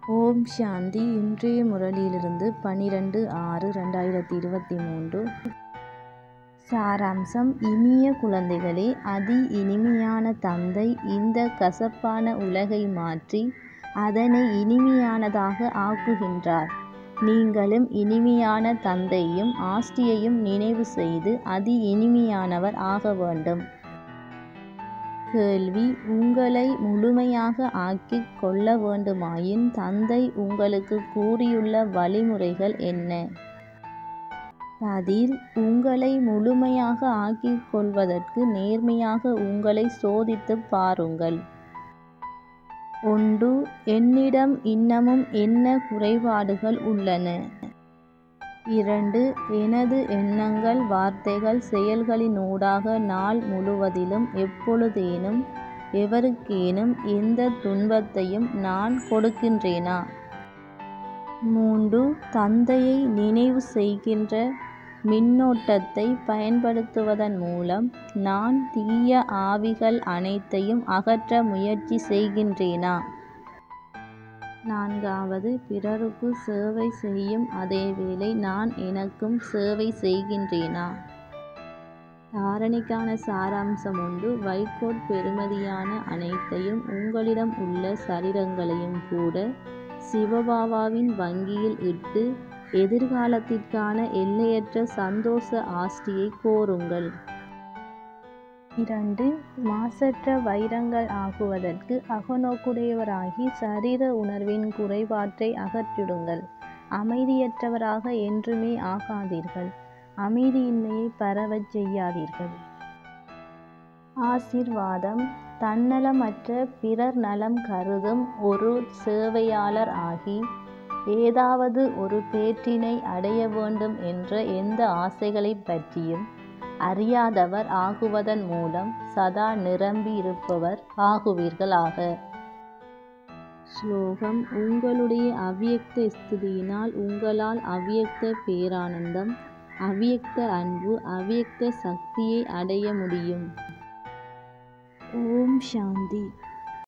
ஓம் சாந்தி இன்றைய முரளியிலிருந்து பனிரெண்டு ஆறு ரெண்டாயிரத்தி இருபத்தி மூன்று சாராம்சம் இனிய குழந்தைகளே அதி இனிமையான தந்தை இந்த கசப்பான உலகை மாற்றி அதனை இனிமையானதாக ஆக்குகின்றார் நீங்களும் இனிமையான தந்தையும் ஆஸ்தியையும் நினைவு செய்து அதி இனிமையானவர் ஆக வேண்டும் கேள்வி உங்களை முழுமையாக ஆக்கிக் கொள்ள வேண்டுமாயின் தந்தை உங்களுக்கு கூறியுள்ள வழிமுறைகள் என்ன பதில் உங்களை முழுமையாக ஆக்கிக் கொள்வதற்கு நேர்மையாக உங்களை சோதித்துப் பாருங்கள் ஒன்று என்னிடம் இன்னமும் என்ன குறைபாடுகள் உள்ளன இரண்டு எனது எண்ணங்கள் வார்த்தைகள் செயல்களினூடாக நாள் முழுவதிலும் எப்பொழுதேனும் எவருக்கேனும் எந்த துன்பத்தையும் நான் கொடுக்கின்றேனா மூன்று தந்தையை நினைவு செய்கின்ற மின்னோட்டத்தை பயன்படுத்துவதன் மூலம் நான் தீய ஆவிகள் அனைத்தையும் அகற்ற முயற்சி செய்கின்றேனா நான்காவது பிறருக்கு சேவை செய்யும் அதேவேளை நான் எனக்கும் சேவை செய்கின்றேனா தாரணைக்கான சாராம்சம் ஒன்று வைகோட் பெறுமதியான அனைத்தையும் உங்களிடம் உள்ள சரீரங்களையும் கூட சிவபாபாவின் வங்கியில் இட்டு எதிர்காலத்திற்கான எல்லையற்ற சந்தோஷ ஆஸ்தியை கோருங்கள் இரண்டு மாசற்ற வைரங்கள் ஆகுவதற்கு அகநோக்குடையவராகி சரீர உணர்வின் குறைபாட்டை அகற்றிடுங்கள் அமைதியற்றவராக என்றுமே ஆகாதீர்கள் அமைதியின்மையை பரவச் செய்யாதீர்கள் ஆசிர்வாதம் தன்னலமற்ற பிறர் நலம் கருதும் ஒரு சேவையாளர் ஆகி ஏதாவது ஒரு பேற்றினை அடைய வேண்டும் என்ற எந்த ஆசைகளை பற்றியும் அறியாதவர் ஆகுவதன் மூலம் சதா நிரம்பி இருப்பவர் ஆகுவீர்களாக ஸ்லோகம் உங்களுடைய அவ்வியக்த ஸ்துதியினால் உங்களால் அவ்வியக்த பேரானந்தம் அவ்வியக்த அன்பு அவ்வியக்த சக்தியை அடைய முடியும் ஓம் சாந்தி